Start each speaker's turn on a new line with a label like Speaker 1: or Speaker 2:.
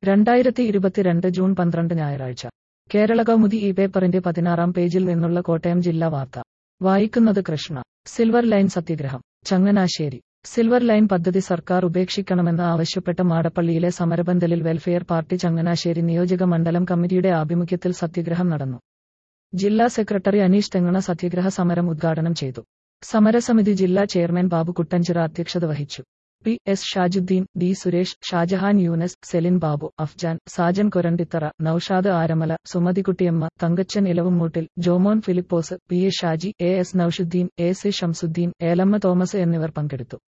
Speaker 1: രണ്ടായിരത്തി ഇരുപത്തിരണ്ട് ജൂൺ പന്ത്രണ്ട് ഞായറാഴ്ച കേരള കൗമുദി ഈ പേപ്പറിന്റെ പതിനാറാം പേജിൽ നിന്നുള്ള കോട്ടയം ജില്ലാ വാർത്ത വായിക്കുന്നത് കൃഷ്ണ സിൽവർ ലൈൻ സത്യഗ്രഹം ചങ്ങനാശ്ശേരി സിൽവർ ലൈൻ പദ്ധതി സർക്കാർ ഉപേക്ഷിക്കണമെന്ന് ആവശ്യപ്പെട്ട മാടപ്പള്ളിയിലെ സമരപന്തലിൽ വെൽഫെയർ പാർട്ടി ചങ്ങനാശ്ശേരി നിയോജക മണ്ഡലം കമ്മിറ്റിയുടെ ആഭിമുഖ്യത്തിൽ സത്യഗ്രഹം നടന്നു ജില്ലാ സെക്രട്ടറി അനീഷ് തെങ്ങണ സത്യഗ്രഹ സമരം ഉദ്ഘാടനം ചെയ്തു സമരസമിതി ജില്ലാ ചെയർമാൻ ബാബു കുട്ടഞ്ചിറ അധ്യക്ഷത വഹിച്ചു P S Shajudheen D Suresh Shajahan Yunus Celine Babu Afjan Sajan Korandithara Noushad Aramala Sumathikuttiyamma Thankachan Elavumoottil Jomon Philipose P A Shaji A S Noushudheen A C Shamsudheen Elamma Thomas എന്നിവർ പങ്കെടുത്തു